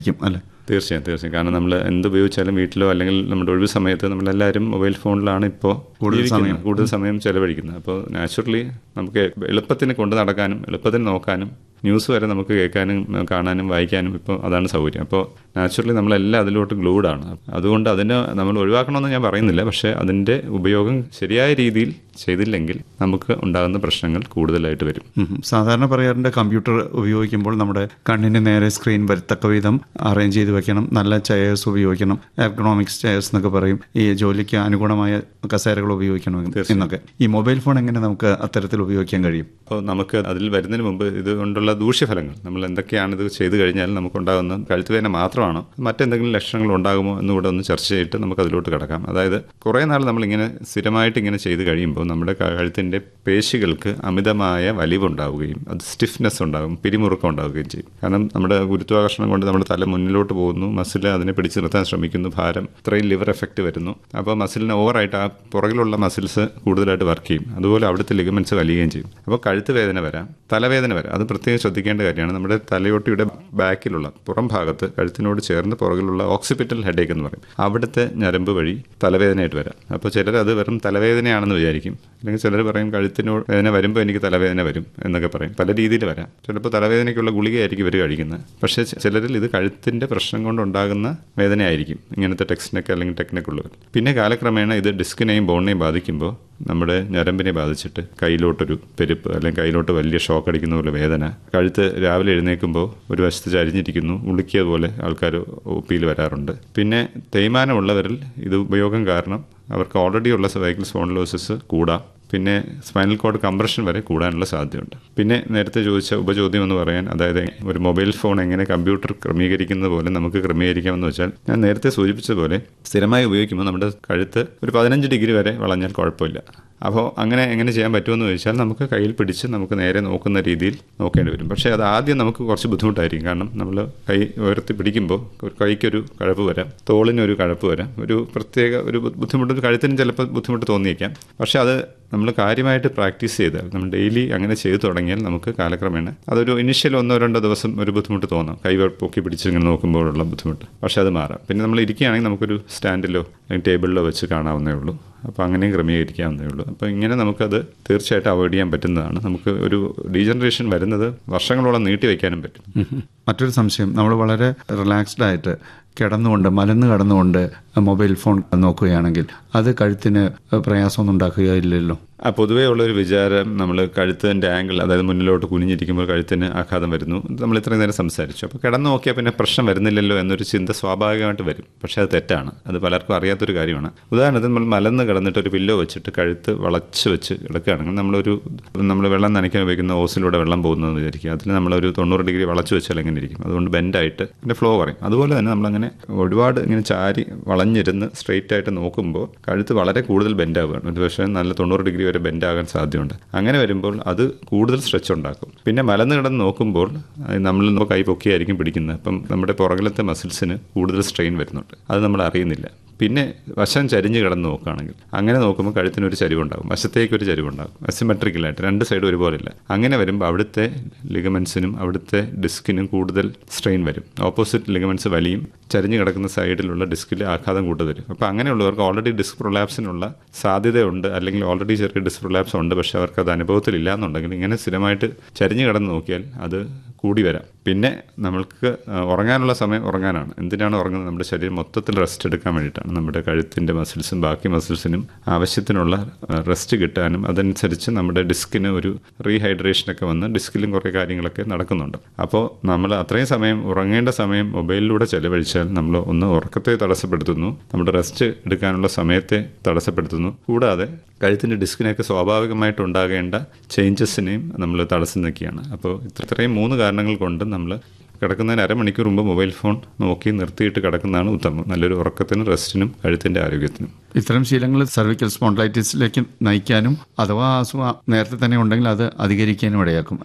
അല്ലെ തീർച്ചയായും തീർച്ചയായും കാരണം നമ്മൾ എന്ത് ഉപയോഗിച്ചാലും വീട്ടിലോ അല്ലെങ്കിൽ നമ്മുടെ ഒഴിവ് സമയത്ത് നമ്മളെല്ലാവരും മൊബൈൽ ഫോണിലാണ് ഇപ്പോൾ കൂടുതൽ സമയം. കൂടുതൽ സമയം ചെലവഴിക്കുന്നത് അപ്പോൾ നാച്ചുറലി നമുക്ക് എളുപ്പത്തിന് കൊണ്ട് നടക്കാനും എളുപ്പത്തിന് നോക്കാനും ന്യൂസ് വരെ നമുക്ക് കേൾക്കാനും കാണാനും വായിക്കാനും ഇപ്പോൾ അതാണ് സൗകര്യം അപ്പോൾ നാച്ചുറലി നമ്മളെല്ലാം അതിലോട്ട് ഗ്ലൂഡാണ് അതുകൊണ്ട് അതിനെ നമ്മൾ ഒഴിവാക്കണമെന്ന് ഞാൻ പറയുന്നില്ല പക്ഷേ അതിൻ്റെ ഉപയോഗം ശരിയായ രീതിയിൽ ചെയ്തില്ലെങ്കിൽ നമുക്ക് ഉണ്ടാകുന്ന പ്രശ്നങ്ങൾ കൂടുതലായിട്ട് വരും ഉം. സാധാരണ പറയാറുണ്ട് കമ്പ്യൂട്ടർ ഉപയോഗിക്കുമ്പോൾ നമ്മുടെ കണ്ണിന് നേരെ സ്ക്രീൻ വരത്തക്ക വിധം അറേഞ്ച് ചെയ്ത് വെക്കണം നല്ല ചെയേഴ്സ് ഉപയോഗിക്കണം എർഗണോമിക്സ് ചെയേഴ്സ് എന്നൊക്കെ പറയും ഈ ജോലിക്ക് അനുഗുണമായ കസേരകൾ ഉപയോഗിക്കണം എന്നൊക്കെ ഈ മൊബൈൽ ഫോൺ എങ്ങനെ നമുക്ക് അത്തരത്തിൽ ഉപയോഗിക്കാൻ കഴിയും അപ്പോൾ നമുക്ക് അതിൽ വരുന്നതിന് മുമ്പ് ഇതുകൊണ്ടുള്ള ദൂഷ്യഫലങ്ങൾ നമ്മൾ എന്തൊക്കെയാണ് ഇത് ചെയ്തു കഴിഞ്ഞാൽ നമുക്കുണ്ടാകുന്ന കഴുത്തുവേദന മാത്രമാണോ മറ്റെന്തെങ്കിലും ലക്ഷണങ്ങൾ ഉണ്ടാകുമോ എന്നുകൂടെ ഒന്ന് ചർച്ച ചെയ്തിട്ട് നമുക്ക് അതിലോട്ട് കിടക്കാം അതായത് കുറേ നാൾ നമ്മളിങ്ങനെ സ്ഥിരമായിട്ട് ഇങ്ങനെ ചെയ്ത് കഴിയുമ്പോൾ നമ്മുടെ കഴുത്തിൻ്റെ പേശികൾക്ക് അമിതമായ വലിവുണ്ടാവുകയും അത് സ്റ്റിഫ്നെസ് ഉണ്ടാകും പിരിമുറുക്കം ഉണ്ടാവുകയും ചെയ്യും കാരണം നമ്മുടെ ഗുരുത്വാകർഷണം കൊണ്ട് നമ്മുടെ തല മുന്നിലോട്ട് പോകുന്നു മസിൽ അതിനെ പിടിച്ചു നിർത്താൻ ശ്രമിക്കുന്നു ഭാരം ഇത്രയും ലിവർ എഫക്റ്റ് വരുന്നു അപ്പോൾ മസിലിന് ഓവറായിട്ട് ആ പുറകിലുള്ള മസിൽസ് കൂടുതലായിട്ട് വർക്ക് ചെയ്യും അതുപോലെ അവിടുത്തെ ലിഗമെന്റ്സ് വലിയുകയും ചെയ്യും അപ്പോൾ കഴുത്ത് വേദന വരാം തലവേദന വരാം അത് പ്രത്യേകം ശ്രദ്ധിക്കേണ്ട കാര്യമാണ് നമ്മുടെ തലയോട്ടിയുടെ ബാക്കിലുള്ള പുറം ഭാഗത്ത് കഴുത്തിനോട് ചേർന്ന് പുറകിലുള്ള ഓക്സിപിറ്റൽ ഹെഡേക്ക് എന്ന് പറയും അവിടുത്തെ ഞരമ്പ് വഴി തലവേദനയായിട്ട് വരാം അപ്പോൾ ചിലർ അത് വെറും തലവേദനയാണെന്ന് വിചാരിക്കും അല്ലെങ്കിൽ ചിലർ പറയും കഴുത്തിനോട് വേദന വരുമ്പോൾ എനിക്ക് തലവേദന വരും എന്നൊക്കെ പറയും പല രീതിയിൽ വരാം ചിലപ്പോൾ തലവേദനയ്ക്കുള്ള ഗുളികയായിരിക്കും ഇവർ കഴിക്കുന്നത് പക്ഷേ ചി- ചിലരിൽ ഇത് കഴുത്തിൻ്റെ പ്രശ്നം കൊണ്ടുണ്ടാകുന്ന വേദനയായിരിക്കും ഇങ്ങനത്തെ ടെക്സ്റ്റിനൊക്കെ അല്ലെങ്കിൽ ടെക്നിക്ക് ഉള്ളവർ പിന്നെ കാലക്രമേണ ഇത് ഡിസ്കിനെയും ബോണിനെയും ബാധിക്കുമ്പോൾ നമ്മുടെ ഞരമ്പിനെ ബാധിച്ചിട്ട് കയ്യിലോട്ടൊരു പെരുപ്പ് അല്ലെങ്കിൽ കയ്യിലോട്ട് വലിയ ഷോക്ക് അടിക്കുന്ന പോലെ വേദന കഴുത്ത് രാവിലെ എഴുന്നേൽക്കുമ്പോൾ ഒരു വശത്ത് ചരിഞ്ഞിരിക്കുന്നു ഉളുക്കിയ പോലെ ആൾക്കാർ ഒ പിയിൽ വരാറുണ്ട് പിന്നെ തേയ്മാനമുള്ളവരിൽ ഇത് ഉപയോഗം കാരണം അവർക്ക് ഓൾറെഡി ഉള്ള സൈക്കിൾ സ്പോണ്ടിലോസിസ് കൂടാം പിന്നെ സ്പൈനൽ കോഡ് കംപ്രഷൻ വരെ കൂടാനുള്ള സാധ്യതയുണ്ട് പിന്നെ നേരത്തെ ചോദിച്ച ഉപചോദ്യം എന്ന് പറയാൻ അതായത് ഒരു മൊബൈൽ ഫോൺ എങ്ങനെ കമ്പ്യൂട്ടർ ക്രമീകരിക്കുന്നത് പോലെ നമുക്ക് ക്രമീകരിക്കാമെന്ന് വെച്ചാൽ ഞാൻ നേരത്തെ സൂചിപ്പിച്ചതുപോലെ സ്ഥിരമായി ഉപയോഗിക്കുമ്പോൾ നമ്മുടെ കഴുത്ത് ഒരു പതിനഞ്ച് ഡിഗ്രി വരെ വളഞ്ഞാൽ കുഴപ്പമില്ല അപ്പോൾ അങ്ങനെ എങ്ങനെ ചെയ്യാൻ പറ്റുമെന്ന് ചോദിച്ചാൽ നമുക്ക് കയ്യിൽ പിടിച്ച് നമുക്ക് നേരെ നോക്കുന്ന രീതിയിൽ നോക്കേണ്ടി വരും പക്ഷേ അത് ആദ്യം നമുക്ക് കുറച്ച് ബുദ്ധിമുട്ടായിരിക്കും കാരണം നമ്മൾ കൈ ഉയർത്തി പിടിക്കുമ്പോൾ ഒരു കൈക്കൊരു കഴപ്പ് വരാം തോളിനൊരു കഴപ്പ് വരാം ഒരു പ്രത്യേക ഒരു ബു- ബുദ്ധിമുട്ട് കഴുത്തിന് ചിലപ്പോൾ ബുദ്ധിമുട്ട് തോന്നിയേക്കാം പക്ഷേ അത് നമ്മൾ കാര്യമായിട്ട് പ്രാക്ടീസ് ചെയ്താൽ നമ്മൾ ഡെയിലി അങ്ങനെ ചെയ്തു തുടങ്ങിയാൽ നമുക്ക് കാലക്രമേണ അതൊരു ഇനിഷ്യൽ ഒന്നോ രണ്ടോ ദിവസം ഒരു ബുദ്ധിമുട്ട് തോന്നാം കൈ പൊക്കി പിടിച്ച് ഇങ്ങനെ നോക്കുമ്പോഴുള്ള ബുദ്ധിമുട്ട് പക്ഷേ അത് മാറാം പിന്നെ നമ്മൾ ഇരിക്കുകയാണെങ്കിൽ നമുക്കൊരു സ്റ്റാൻഡിലോ അല്ലെങ്കിൽ ടേബിളിലോ വെച്ച് കാണാവുന്നേ ഉള്ളൂ അപ്പോൾ അങ്ങനെയും ക്രമീകരിക്കാവുന്നേ ഉള്ളൂ അപ്പോൾ ഇങ്ങനെ നമുക്കത് തീർച്ചയായിട്ടും അവോയ്ഡ് ചെയ്യാൻ പറ്റുന്നതാണ് നമുക്ക് ഒരു ഡീജനറേഷൻ വരുന്നത് വർഷങ്ങളോളം നീട്ടി വയ്ക്കാനും പറ്റും ഉം. മറ്റൊരു സംശയം നമ്മൾ വളരെ റിലാക്സ്ഡ് ആയിട്ട് കിടന്നുകൊണ്ട് മലന്ന് കിടന്നുകൊണ്ട് മൊബൈൽ ഫോൺ നോക്കുകയാണെങ്കിൽ അത് കഴുത്തിന് പ്രയാസമൊന്നും ഉണ്ടാക്കുകയില്ലല്ലോ ആ പൊതുവേ ഉള്ള ഒരു വിചാരം നമ്മൾ കഴുത്തിൻ്റെ ആംഗിൾ അതായത് മുന്നിലോട്ട് കുനിഞ്ഞിരിക്കുമ്പോൾ കഴുത്തിന് ആഘാതം വരുന്നു ഇത് നമ്മൾ ഇത്രയും നേരം സംസാരിച്ചു അപ്പോൾ കിടന്നു നോക്കിയാൽ പിന്നെ പ്രശ്നം വരുന്നില്ലല്ലോ എന്നൊരു ചിന്ത സ്വാഭാവികമായിട്ട് വരും പക്ഷേ അത് തെറ്റാണ് അത് പലർക്കും അറിയാത്തൊരു കാര്യമാണ് ഉദാഹരണത്തിന് നമ്മൾ മലന്ന് കിടന്നിട്ട് ഒരു പില്ലോ വെച്ചിട്ട് കഴുത്ത് വളച്ച് വെച്ച് കിടക്കുകയാണെങ്കിൽ നമ്മളൊരു നമ്മൾ വെള്ളം നനയ്ക്കാൻ ഉപയോഗിക്കുന്ന ഓസിലൂടെ വെള്ളം പോകുന്നതെന്ന് വിചാരിക്കുക അതിന് നമ്മളൊരു തൊണ്ണൂറ് ഡിഗ്രി വളച്ച് വെച്ചാൽ എങ്ങനെ ഇരിക്കും അതുകൊണ്ട് ബെൻഡായിട്ട് അതിൻ്റെ ഫ്ലോ പറയും അതുപോലെ തന്നെ നമ്മളങ്ങനെ ഒരുപാട് ഇങ്ങനെ ചാരി വളഞ്ഞിരുന്ന് സ്ട്രെയിറ്റ് ആയിട്ട് നോക്കുമ്പോൾ കഴുത്ത് വളരെ കൂടുതൽ ബെൻഡാവുകയാണ് ഒരു പക്ഷേ നല്ല തൊണ്ണൂറ് ഡിഗ്രി വരെ ബെൻഡാകാൻ സാധ്യതയുണ്ട് അങ്ങനെ വരുമ്പോൾ അത് കൂടുതൽ സ്ട്രെച്ച് ഉണ്ടാക്കും പിന്നെ മലന്ന് കിടന്ന് നോക്കുമ്പോൾ അത് നമ്മൾ നോ- കൈ പൊക്കിയായിരിക്കും പിടിക്കുന്നത് അപ്പം നമ്മുടെ പുറകിലത്തെ മസിൽസിന് കൂടുതൽ സ്ട്രെയിൻ വരുന്നുണ്ട് അത് നമ്മൾ അറിയുന്നില്ല പിന്നെ വശം ചരിഞ്ഞ് കിടന്ന് നോക്കുകയാണെങ്കിൽ അങ്ങനെ നോക്കുമ്പോൾ കഴുത്തിനൊരു ചരിവുണ്ടാകും വശത്തേക്ക് ഒരു ചരിവുണ്ടാകും അസിമെട്രിക്കലായിട്ട് രണ്ട് സൈഡ് ഒരുപോലെയല്ല അങ്ങനെ വരുമ്പോൾ അവിടുത്തെ ലിഗമെൻസിനും അവിടുത്തെ ഡിസ്കിനും കൂടുതൽ സ്ട്രെയിൻ വരും ഓപ്പോസിറ്റ് ലിഗമെൻസ് വലിയും ചരിഞ്ഞ് കിടക്കുന്ന സൈഡിലുള്ള ഡിസ്കിൽ ആഘാതം കൂടുതൽ വരും അപ്പോൾ അങ്ങനെയുള്ളവർക്ക് ഓൾറെഡി ഡിസ്ക് പ്രൊലാപ്സിനുള്ള സാധ്യതയുണ്ട് അല്ലെങ്കിൽ ഓൾറെഡി ചെറിയ ഡിസ്ക് പ്രൊലാപ്സ് ഉണ്ട് പക്ഷേ അവർക്ക് അത് അനുഭവത്തിലില്ല എന്നുണ്ടെങ്കിൽ ഇങ്ങനെ സ്ഥിരമായിട്ട് ചരിഞ്ഞ് കിടന്ന് നോക്കിയാൽ അത് കൂടി വരാം പിന്നെ നമ്മൾക്ക് ആ, ഉറങ്ങാനുള്ള സമയം ഉറങ്ങാനാണ് എന്തിനാണ് ഉറങ്ങുന്നത് നമ്മുടെ ശരീരം മൊത്തത്തിൽ റെസ്റ്റ് എടുക്കാൻ വേണ്ടിയിട്ടാണ് നമ്മുടെ കഴുത്തിൻ്റെ മസിൽസും ബാക്കി മസിൽസിനും ആവശ്യത്തിനുള്ള റെസ്റ്റ് കിട്ടാനും അതനുസരിച്ച് നമ്മുടെ ഡിസ്കിന് ഒരു റീഹൈഡ്രേഷനൊക്കെ വന്ന് ഡിസ്കിലും കുറേ കാര്യങ്ങളൊക്കെ നടക്കുന്നുണ്ട് അപ്പോൾ നമ്മൾ അത്രയും സമയം ഉറങ്ങേണ്ട സമയം മൊബൈലിലൂടെ ചെലവഴിച്ചാൽ നമ്മൾ ഒന്ന് ഉറക്കത്തെ തടസ്സപ്പെടുത്തുന്നു നമ്മുടെ റെസ്റ്റ് എടുക്കാനുള്ള സമയത്തെ തടസ്സപ്പെടുത്തുന്നു കൂടാതെ കഴുത്തിൻ്റെ ഡിസ്കിനൊക്കെ സ്വാഭാവികമായിട്ട് ഉണ്ടാകേണ്ട ചേഞ്ചസിനെയും നമ്മൾ തടസ്സം നിൽക്കുകയാണ് അപ്പോൾ ഇത്ര- ഇത്രയും മൂന്ന് കാരണങ്ങൾ കൊണ്ട് നമ്മൾ കിടക്കുന്നതിന് അരമണിക്കൂർ മുമ്പ് മൊബൈൽ ഫോൺ നോക്കി നിർത്തിയിട്ട് കിടക്കുന്നതാണ് ഉത്തമം നല്ലൊരു ഉറക്കത്തിനും റെസ്റ്റിനും കഴുത്തിൻ്റെ ആരോഗ്യത്തിനും ഇത്തരം ശീലങ്ങൾ സർവിക്കൽ സ്പോണ്ടലൈറ്റിസിലേക്ക് നയിക്കാനും അഥവാ അസുഖം നേരത്തെ തന്നെ ഉണ്ടെങ്കിൽ അത് അധികരിക്കാനും ഇടയാക്കും അല്ലേ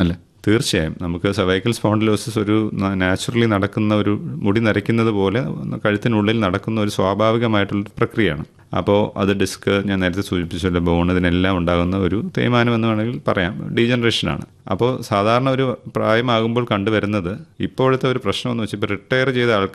തീർച്ചയായും നമുക്ക് സർവൈക്കൽ സ്പോണ്ടിലോസിസ് ഒരു നാച്ചുറലി നടക്കുന്ന ഒരു മുടി നരയ്ക്കുന്നത് പോലെ കഴുത്തിനുള്ളിൽ നടക്കുന്ന ഒരു സ്വാഭാവികമായിട്ടുള്ള പ്രക്രിയയാണ് അപ്പോൾ അത് ഡിസ്ക് ഞാൻ നേരത്തെ സൂചിപ്പിച്ചല്ലോ ബോൺ ഇതിനെല്ലാം ഉണ്ടാകുന്ന ഒരു തേയ്മാനം എന്ന് വേണമെങ്കിൽ പറയാം ഡീജനറേഷനാണ് അപ്പോൾ സാധാരണ ഒരു പ്രായമാകുമ്പോൾ കണ്ടുവരുന്നത് ഇപ്പോഴത്തെ ഒരു പ്രശ്നം എന്ന് വെച്ചാൽ ഇപ്പോൾ റിട്ടയർ ചെയ്ത ആൾക്കാർ